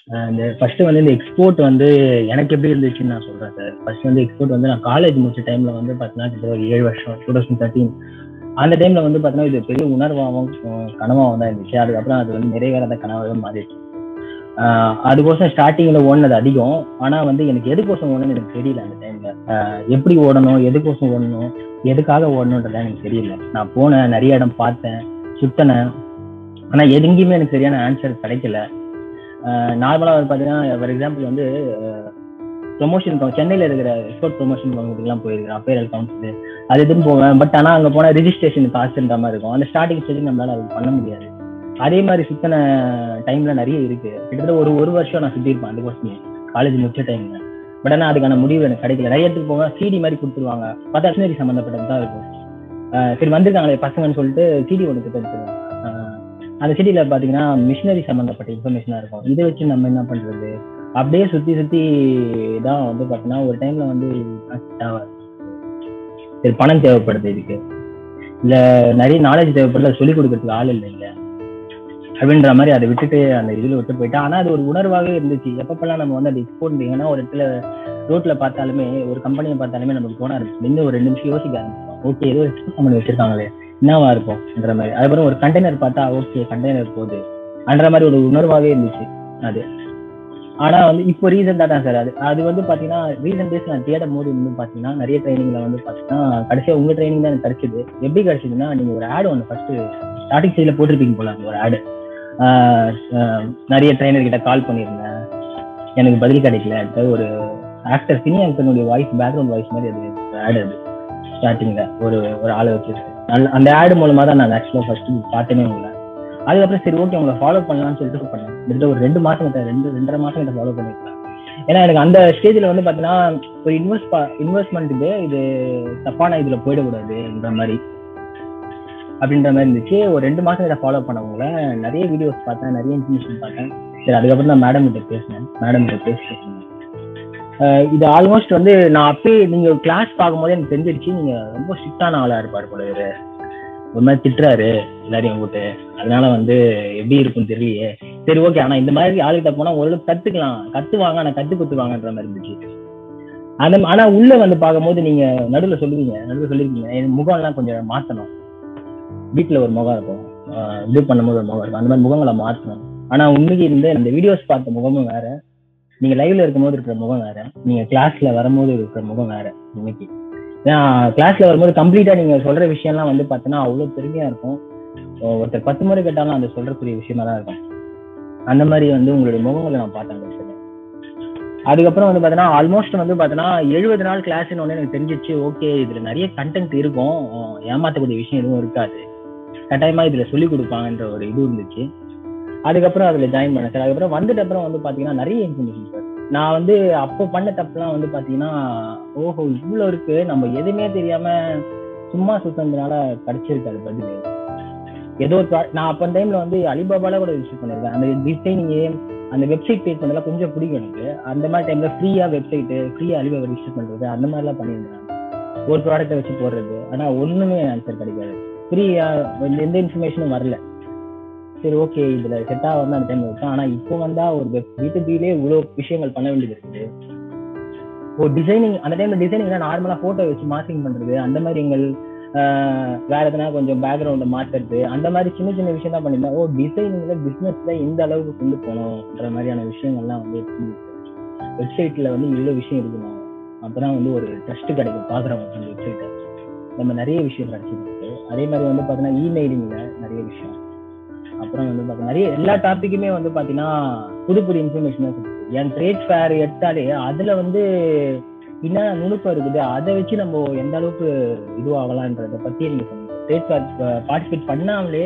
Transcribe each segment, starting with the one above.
இந்த ஃபர்ஸ்ட் வந்து இந்த எக்ஸ்போர்ட் வந்து எனக்கு எப்படி இருந்துச்சுன்னு நான் சொல்றேன் சார் ஃபர்ஸ்ட் வந்து எக்ஸ்போர்ட் வந்து நான் காலேஜ் முடிச்ச டைம்ல வந்து பார்த்தீங்கன்னா கிட்ட ஒரு ஏழு வருஷம் டூ தௌசண்ட் தேர்ட்டீன் அந்த டைம்ல வந்து பார்த்தீங்கன்னா இது பெரிய உணர்வாகவும் அஹ், கனவாகவும் தான் இருந்துச்சு அதுக்கப்புறம் அது வந்து நிறைவேறாத கனவாகவே மாறிடுச்சு ஆஹ் அதுக்கோசம் ஸ்டார்டிங்ல ஓடினது அதிகம் ஆனா வந்து எனக்கு எதுக்கோசம் ஓடணும்னு எனக்கு தெரியல அந்த டைம்ல எப்படி ஓடணும் எதுக்கோசம் ஓடணும் எதுக்காக ஓடணுன்றதா எனக்கு தெரியல நான் போனேன் நிறைய இடம் பார்த்தேன் சுத்தினேன் ஆனா எங்கேயுமே எனக்கு சரியான ஆன்சர் கிடைக்கல நார்மலா வந்து பாத்தீங்கன்னா ஃபார் எக்ஸாம்பிள் வந்து ப்ரொமோஷன் சென்னையில இருக்கிற எக்ஸ்போர்ட் ப்ரொமோஷன் கவுன்சிலுக்குலாம் போயிருக்கேன் அப்பேரல் கவுன்சில் அது எதுவும் போவேன் பட் ஆனா அங்க போனா ரிஜிஸ்ட்ரேஷன் காசுன்ற மாதிரி இருக்கும் அந்த ஸ்டார்டிங் ஸ்டேஜ் நம்மளால அது பண்ண முடியாது அதே மாதிரி சுத்தின டைம்ல நிறைய இருக்கு கிட்டத்தட்ட ஒரு ஒரு வருஷம் நான் சுத்தி இருப்பேன் அந்த கோர்ஸ்மே காலேஜ் முடிச்ச டைம்ல பட் ஆனா அதுக்கான முடிவு எனக்கு கிடைக்கல நிறைய இடத்துக்கு போவேன் சிடி மாதிரி கொடுத்துருவாங்க பார்த்தா மிஷினரி சம்மந்தப்பட்டது தான் இருக்கும் ஆஹ் சரி வந்திருக்காங்களே பசங்கன்னு சொல்லிட்டு சிடி ஒன்று கொடுத்துருவாங்க அந்த சிடியில பாத்தீங்கன்னா மிஷினரி சம்மந்தப்பட்ட இன்ஃபர்மேஷனா இருக்கும் இதை வச்சு நம்ம என்ன பண்றது அப்படியே சுத்தி சுத்தி தான் வந்து பாத்தீங்கன்னா ஒரு டைம்ல வந்து தேவை. சரி பணம் தேவைப்படுது இதுக்கு இல்ல நிறைய நாலேஜ் தேவைப்படுது அதை சொல்லிக் கொடுக்கறதுக்கு ஆள் இல்லை இல்ல அப்படின்ற மாதிரி அதை விட்டுட்டு அந்த இதுல விட்டு போயிட்டேன் ஆனா அது ஒரு உணர்வாகவே இருந்துச்சு எப்பப்பெல்லாம் நம்ம வந்து அதை எக்ஸ்போர்ட் ஏன்னா ஒரு இடத்துல ரோட்ல பார்த்தாலுமே ஒரு கம்பெனியை பார்த்தாலுமே நமக்கு போனா இருக்கும் நின்று ஒரு ரெண்டு நிமிஷம் யோசிக்க ஆரம்பிச்சோம் ஓகே ஏதோ எக்ஸ்போர்ட் கம்பெனி வச்சிருக்காங்களே என்னவா இருக்கும்ன்ற மாதிரி அதுக்கப்புறம் ஒரு கண்டெய்னர் பார்த்தா ஓகே கண்டெய்னர் போகுது அன்ற மாதிரி ஒரு உணர்வாகவே இருந்துச்சு அது ஆனா வந்து இப்போ ரீசெண்டா தான் சார் அது அது வந்து பாத்தீங்கன்னா ரீசெண்ட் டேஸ் நான் தேடும் போது வந்து பாத்தீங்கன்னா நிறைய ட்ரைனிங்ல வந்து பாத்தீங்கன்னா கடைசியா உங்க ட்ரைனிங் தான் எனக்கு கிடைச்சது எப்படி கிடைச்சதுன்னா நீங்க ஒரு ஆடு ஒன்று ஃபர்ஸ்ட் ஸ்டார்டிங் ஸ்டேஜ்ல போட்டிருப்பீங்க போல அந்த ஒரு ஆடு நிறைய ட்ரைனர் கிட்ட கால் பண்ணியிருந்தேன் எனக்கு பதில் கிடைக்கல அடுத்து ஒரு ஆக்டர் சினி ஆக்டருடைய வாய்ஸ் பேக்ரவுண்ட் வாய்ஸ் மாதிரி அது ஆடு அது ஸ்டார்டிங்ல ஒரு ஒரு ஆளை வச்சிருக்கு நல்ல- அந்த ஆடு மூலமா தான் நான் ஆக்சுவலா ஃபர்ஸ்ட் பார்த்தேனே உங்களை அதுக்கப்புறம் சரி ஓகே உங்களை ஃபாலோ பண்ணலாம்னு சொல்லிட்டு பண்ணேன் கிட்டத்தட்ட ஒரு ரெண்டு மாசம் கிட்ட ரெண்டு ரெண்டரை மாசம் கிட்ட ஃபாலோ பண்ணிருக்கேன் ஏன்னா எனக்கு அந்த ஸ்டேஜ்ல வந்து பாத்தீங்கன்னா ஒரு இன்வெஸ்ட் இன்வெஸ்ட்மெண்ட்டுக்கு இது தப்பான இதுல போயிடக்கூடாதுன்ற மாதிரி அப்படின்ற மாதிரி இருந்துச்சு ஒரு ரெண்டு மாசம் கிட்ட ஃபாலோ பண்ணவங்கள நிறைய வீடியோஸ் பார்த்தேன் நிறைய இன்ஃபர்மேஷன் பார்த்தேன் சரி அதுக்கப்புறம் தான் மேடம் கிட்ட பேசினேன் மேடம் கிட்ட பேசினேன் அஹ் இது ஆல்மோஸ்ட் வந்து நான் அப்பயே நீங்க கிளாஸ் பார்க்கும்போது எனக்கு தெரிஞ்சிருச்சு நீங்க ரொம்ப ஸ்ட்ரிக்டான ஆளா இருப்பாரு போல இவரு ஒரு மாதிரி திட்டுறாரு எல்லாரையும் போட்டு அதனால வந்து எப்படி இருக்கும்னு தெரியலையே சரி ஓகே ஆனா இந்த மாதிரி ஆளுகிட்ட போனா ஓரளவுக்கு கத்துக்கலாம் கத்துவாங்க ஆனா கத்து குத்துவாங்கன்ற மாதிரி இருந்துச்சு அந்த ஆனா உள்ள வந்து பார்க்கும்போது நீங்க நடுவுல சொல்லுவீங்க நடுவுல சொல்லிருக்கீங்க என் முகம் எல்லாம் கொஞ்சம் மாத்தணும் வீட்டுல ஒரு முகம் இருக்கும் ஆஹ் இது பண்ணும்போது ஒரு முகம் இருக்கும் அந்த மாதிரி முகங்களை மாத்தணும் ஆனா உண்மைக்கு இருந்த இந்த வீடியோஸ் பார்த்த முகமும் வேற நீங்க லைவ்ல இருக்கும்போது இருக்கிற முகம் வேற நீங்க கிளாஸ்ல வரும்போது இருக்கிற முகம் வேற இன்னைக்கு ஏன்னா கிளாஸ்ல வரும்போது கம்ப்ளீட்டா நீங்க சொல்ற விஷயம்லாம் வந்து பார்த்தீங்கன்னா அவ்வளவு பெருமையா இருக்கும் ஒருத்தர் பத்து முறை கேட்டாலும் அந்த சொல்றக்கூடிய விஷயமா தான் இருக்கும் அந்த மாதிரி வந்து உங்களுடைய முகங்களை நான் பார்த்தேன் அந்த இடத்துல. அதுக்கப்புறம் வந்து பார்த்தீங்கன்னா ஆல்மோஸ்ட் வந்து பார்த்தீங்கன்னா எழுபது நாள் கிளாஸ்னு ஒன்று எனக்கு தெரிஞ்சிச்சு ஓகே இதுல நிறைய கண்டென்ட் இருக்கும் அஹ் ஏமாத்தக்கூடிய விஷயம் எதுவும் இருக்காது கட்டாயமா இதுல சொல்லி கொடுப்பாங்கன்ற ஒரு இது இருந்துச்சு அதுக்கப்புறம் அதுல ஜாயின் பண்ணேன் சார் அதுக்கப்புறம் வந்துட்ட அப்புறம் வந்து பாத்தீங்கன்னா நிறைய இன்ஃபர்மேஷன் சார் நான் வந்து அப்போ பண்ண தப்புலாம் வந்து பாத்தீங்கன்னா ஓஹோ இவ்வளவு இருக்கு நம்ம எதுவுமே தெரியாம சும்மா சுத்ததுனால கிடைச்சிருக்காது பதில் ஏதோ ஒரு pro- நான் அப்போ டைம்ல வந்து அலிபாபால கூட ரிஜிஸ்டர் பண்ணிருக்கேன் அந்த டிசைனிங் அந்த வெப்சைட் பேஜ் பண்ணதெல்லாம் கொஞ்சம் பிடிக்கும் எனக்கு அந்த மாதிரி டைம்ல ஃப்ரீயா வெப்சைட் ஃப்ரீயா அலிபாபா ரிஜிஸ்டர் பண்றது அந்த மாதிரிலாம் பண்ணியிருந்தேன் ஒரு ப்ராடக்ட்டை வச்சு போடுறது ஆனா ஒண்ணுமே ஆன்சர் கிடைக்காது ஃப்ரீயா எந்த இன்ஃபர்மேஷனும் வரல சரி ஓகே இதுல செட் ஆகும் அந்த டைம் வச்சேன் ஆனா இப்போ வந்தா ஒரு பிலே இவ்வளவு விஷயங்கள் பண்ண வேண்டியது இருக்குது ஒரு டிசைனிங் அந்த டைம்ல டிசைனிங் நார்மலா போட்டோ வச்சு மார்க்கிங் பண்றது அந்த மாதிரி எங்கள் ஆஹ், வேற எதனா கொஞ்சம் பேக்ரவுண்ட மாத்துறது அந்த மாதிரி சின்ன சின்ன விஷயம் தான் பண்ணியிருந்தேன் ஓ டிசைனிங்ல பிசினஸ்ல இந்த அளவுக்கு கொண்டு போகணும்ன்ற மாதிரியான விஷயங்கள்லாம் வந்து வெப்சைட்ல வந்து இவ்வளவு விஷயம் இருக்கணும் அப்பதான் வந்து ஒரு ட்ரஸ்ட் கிடைக்கும் பாக்குறவங்க அந்த வெப்சைட்டை நம்ம நிறைய விஷயம் கிடைச்சிருக்கு அதே மாதிரி வந்து பாத்தீங்கன்னா இமெயிலிங்ல நிறைய விஷயம் அப்புறம் வந்து பாத்தீங்கன்னா நிறைய எல்லா டாபிக்குமே வந்து பாத்தீங்கன்னா புது புது இன்ஃபர்மேஷன் என் ட்ரேட் ஃபேர் எடுத்தாலே அதுல வந்து என்ன நுணுக்கம் இருக்குது அதை வச்சு நம்ம எந்த அளவுக்கு இதுவாகலான்றத பத்தி நீங்க சொன்னீங்க ட்ரேட் ஃபேர் பார்ட்டிசிபேட் பண்ணாமலே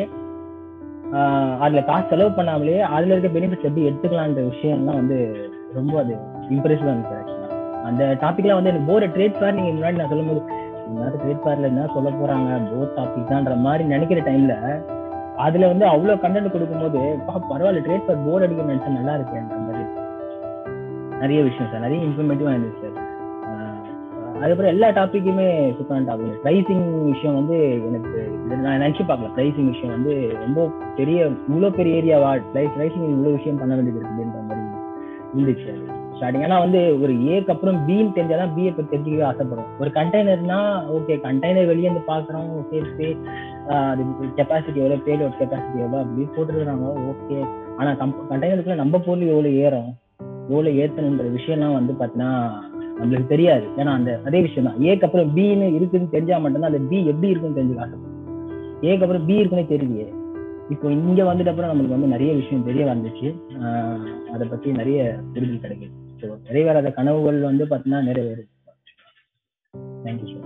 ஆஹ் அதுல காசு செலவு பண்ணாமலே அதுல இருக்க பெனிஃபிட்ஸ் எப்படி எடுத்துக்கலான்ற விஷயம்லாம் வந்து ரொம்ப அது இம்ப்ரெசிவா இருந்துச்சு ஆக்சுவலா அந்த டாபிக்லாம் வந்து எனக்கு போற ட்ரேட் ஃபேர் நீங்க முன்னாடி நான் சொல்லும்போது இந்த ட்ரேட் ஃபேர்ல என்ன சொல்ல போறாங்க போர் டாபிக் தான்ற மாதிரி நினைக்கிற டைம்ல அதுல வந்து அவ்வளவு கண்டென்ட் கொடுக்கும்போது பா பரவாயில்ல ட்ரேட் ஃபேர் போர் அடிக்க நினைச்சா நல்லா இருக்கேன்ற மாதிரி நிறைய விஷயம் சார் நிறைய இன்ஃபர்மேட்டிவா இருந்துச்சு சார் அதுக்கப்புறம் எல்லா டாப்பிக்குமே சூப்பரான டாபிக் ப்ரைசிங் விஷயம் வந்து எனக்கு இது நான் நினைச்சு பார்க்கல ப்ரைசிங் விஷயம் வந்து ரொம்ப பெரிய இவ்வளோ பெரிய ஏரியாவா ப்ரைஸ் ப்ரைசிங் இவ்வளோ விஷயம் பண்ண வேண்டியது இருக்குதுன்ற மாதிரி இருந்துச்சு அது ஸ்டார்டிங் ஆனா வந்து ஒரு ஏக்கு அப்புறம் பின்னு தெரிஞ்சாதான் பிஏ பத்தி தெரிஞ்சுக்கவே ஆசைப்படும் ஒரு கண்டெய்னர்னா ஓகே கண்டெய்னர் வெளியே இருந்து பாக்குறோம் ஓகே பே அது கெப்பாசிட்டி எவ்வளவு பேலோட் கெப்பாசிட்டி எவ்வளவு அப்படி போட்டுருக்காங்க ஓகே ஆனா கண்டெய்னருக்குள்ள நம்ம பொருள் எவ்வளவு ஏறும் எவ்வளவு ஏத்தணுன்ற விஷயம்லாம் வந்து பாத்தீங்கன்னா நம்மளுக்கு தெரியாது ஏன்னா அந்த அதே விஷயம் தான் ஏக்கு அப்புறம் பின்னு இருக்குன்னு தெரிஞ்சா மட்டும்தான் அந்த பி எப்படி இருக்குன்னு தெரிஞ்சுக்க ஆசைப்படும் ஏக்கு அப்புறம் பி இருக்குன்னே தெரியலையே இப்போ இங்க வந்துட்ட அப்புறம் நம்மளுக்கு வந்து நிறைய விஷயம் தெரிய வந்துச்சு ஆஹ் அதை பத்தி நிறைய புரிதல் கிடைக்குது ஸோ நிறைவேறாத கனவுகள் வந்து பாத்தீங்கன்னா நிறைவேறும் தேங்க்யூ ஸோ